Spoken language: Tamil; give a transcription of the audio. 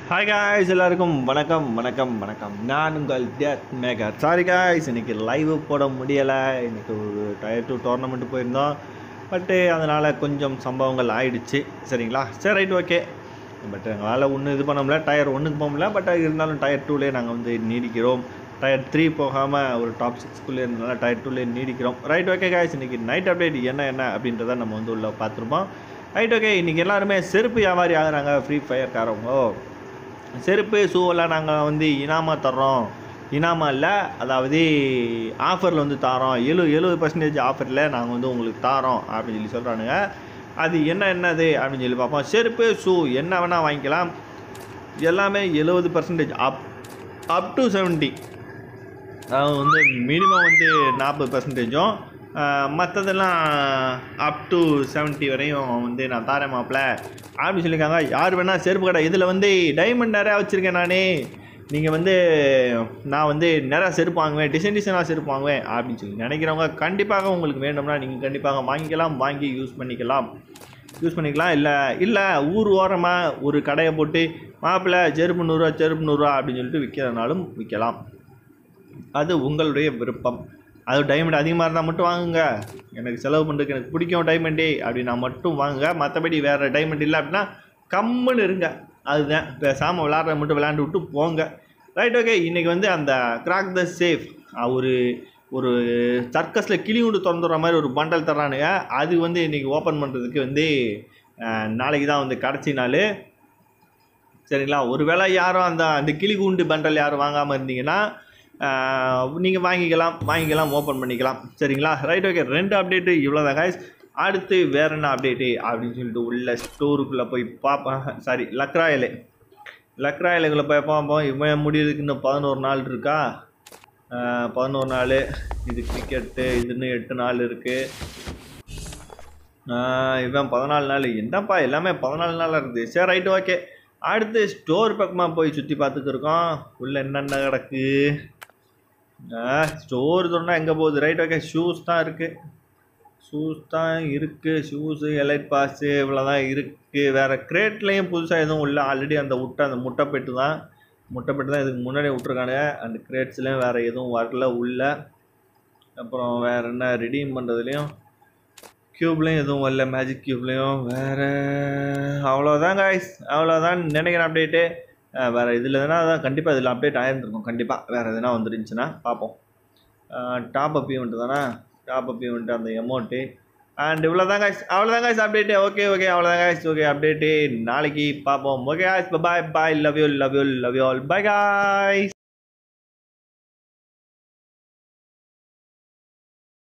ஹாய் காய்ஸ் எல்லாருக்கும் வணக்கம் வணக்கம் வணக்கம் நான் உங்கள் டேட் மேகர் சாரி காய்ஸ் இன்னைக்கு லைவ் போட முடியலை இன்னைக்கு ஒரு டயர் டூ டோர்னமெண்ட் போயிருந்தோம் பட்டு அதனால் கொஞ்சம் சம்பவங்கள் ஆயிடுச்சு சரிங்களா சரி ரைட் ஓகே பட் எங்களால் ஒன்றும் இது பண்ண முடியல டயர் ஒன்றுக்கு போக முடியல பட் இருந்தாலும் டயர் டூலேயே நாங்கள் வந்து நீடிக்கிறோம் டயர் த்ரீ போகாமல் ஒரு டாப் சிக்ஸ்க்குள்ளே இருந்தனால டயர் டூலேயே நீடிக்கிறோம் ரைட் ஓகே காய்ஸ் இன்றைக்கி நைட் அப்டேட் என்ன என்ன அப்படின்றத நம்ம வந்து உள்ள பார்த்துருப்போம் ரைட் ஓகே இன்றைக்கி எல்லாருமே செருப்பு வியாபாரி ஆகுறாங்க ஃப்ரீ ஃபயர்காரவங்க செருப்பு ஷூவெல்லாம் நாங்கள் வந்து இனாமா தர்றோம் இனாமா இல்லை அதாவது ஆஃபரில் வந்து தாரோம் எழு எழுபது பர்சன்டேஜ் ஆஃபரில் நாங்கள் வந்து உங்களுக்கு தாரோம் அப்படின்னு சொல்லி சொல்கிறானுங்க அது என்ன என்னது அப்படின்னு சொல்லி பார்ப்போம் செருப்பு ஷூ என்ன வேணால் வாங்கிக்கலாம் எல்லாமே எழுபது percentage up up to seventy அதாவது வந்து மினிமம் வந்து நாற்பது பர்சன்டேஜும் மற்றதெல்லாம் அப் டு செவன்ட்டி வரையும் வந்து நான் தாரேன் மாப்பிள்ள அப்படின்னு சொல்லியிருக்காங்க யார் வேணால் செருப்பு கடை இதில் வந்து டைமண்ட் நிறையா வச்சுருக்கேன் நானே நீங்கள் வந்து நான் வந்து நிறையா செருப்பு வாங்குவேன் டிசைன் டிசைனாக செருப்பு வாங்குவேன் அப்படின்னு சொல்லி நினைக்கிறவங்க கண்டிப்பாக உங்களுக்கு வேண்டும்னா நீங்கள் கண்டிப்பாக வாங்கிக்கலாம் வாங்கி யூஸ் பண்ணிக்கலாம் யூஸ் பண்ணிக்கலாம் இல்லை இல்லை ஊர் ஓரமாக ஒரு கடையை போட்டு மாப்பிள்ளை செருப்பு நூறுரூவா செருப்பு நூறுரூவா அப்படின்னு சொல்லிட்டு விற்கிறனாலும் விற்கலாம் அது உங்களுடைய விருப்பம் அது டைமண்ட் அதிகமாக இருந்தால் மட்டும் வாங்குங்க எனக்கு செலவு பண்ணுறதுக்கு எனக்கு பிடிக்கும் டைமண்டே அப்படின்னா மட்டும் வாங்குங்க மற்றபடி வேறு டைமண்ட் இல்லை அப்படின்னா கம்முன்னு இருங்க அதுதான் பேசாமல் விளாட்ற மட்டும் விளாண்டு விட்டு போங்க ரைட் ஓகே இன்றைக்கி வந்து அந்த கிராக் த சேஃப் ஒரு ஒரு சர்க்கஸில் கிளி உண்டு திறந்துடுற மாதிரி ஒரு பண்டல் தர்றானுங்க அது வந்து இன்றைக்கி ஓப்பன் பண்ணுறதுக்கு வந்து அஹ், நாளைக்கு தான் வந்து கடைசி நாள் சரிங்களா ஒருவேளை யாரும் அந்த அந்த கிளி கூண்டு பண்டல் யாரும் வாங்காமல் இருந்தீங்கன்னா நீங்கள் வாங்கிக்கலாம் வாங்கிக்கலாம் ஓப்பன் பண்ணிக்கலாம் சரிங்களா ரைட் ஓகே ரெண்டு அப்டேட்டு இவ்வளோ தான் guys அடுத்து வேற என்ன அப்டேட்டு அப்படின்னு சொல்லிட்டு உள்ள ஸ்டோருக்குள்ளே போய் பார்ப்பேன் சாரி லக்ராயலே லக்ராயலுக்குள்ளே போய் பார்ப்போம் இவன் முடியறதுக்கு இன்னும் பதினோரு நாள் இருக்கா ஆஹ், பதினோரு நாள் இது கிரிக்கெட்டு இதுன்னு எட்டு நாள் இருக்குது இவன் பதினாலு நாள் என்னப்பா எல்லாமே பதினாலு நாளாக இருக்குது சரி ரைட்டு ஓகே அடுத்து ஸ்டோர் பக்கமாக போய் சுற்றி பார்த்துக்கிருக்கோம் உள்ளே என்னென்ன கிடக்கு ஸ்டோர் சொன்னால் எங்கே போகுது ரைட் ஓகே ஷூஸ் தான் இருக்குது ஷூஸ் தான் இருக்குது ஷூஸு எலைட் பாஸு இவ்வளோ தான் இருக்குது வேறு கிரேட்லேயும் புதுசாக எதுவும் இல்லை ஆல்ரெடி அந்த விட்ட அந்த முட்டைப்பெட்டு தான் முட்டைப்பெட்டு தான் இதுக்கு முன்னாடி விட்ருக்கானுங்க அந்த கிரேட்ஸ்லேயும் வேறு எதுவும் வரல உள்ள அப்புறம் வேறு என்ன ரெடீம் பண்ணுறதுலையும் க்யூப்லேயும் எதுவும் வரல மேஜிக் க்யூப்லேயும் வேறு அவ்வளோதான் காய்ஸ் அவ்வளோதான் நினைக்கிறேன் அப்டேட்டு வேறு இதில் எதுனா அதான் கண்டிப்பாக இதில் அப்டேட் ஆயிருந்திருக்கும் கண்டிப்பாக வேறு எதுனா வந்துருந்துச்சுன்னா பார்ப்போம் டாப் அப் ஈவெண்ட் தானே டாப் அப் ஈவெண்ட் அந்த எமௌண்ட்டு அண்ட் இவ்வளோ தான் காய்ஸ் அவ்வளோதான் காய்ஸ் அப்டேட்டு ஓகே ஓகே அவ்வளோதான் காய்ஸ் ஓகே அப்டேட்டு நாளைக்கு பார்ப்போம் okay guys bye bye love you love you love you all bye guys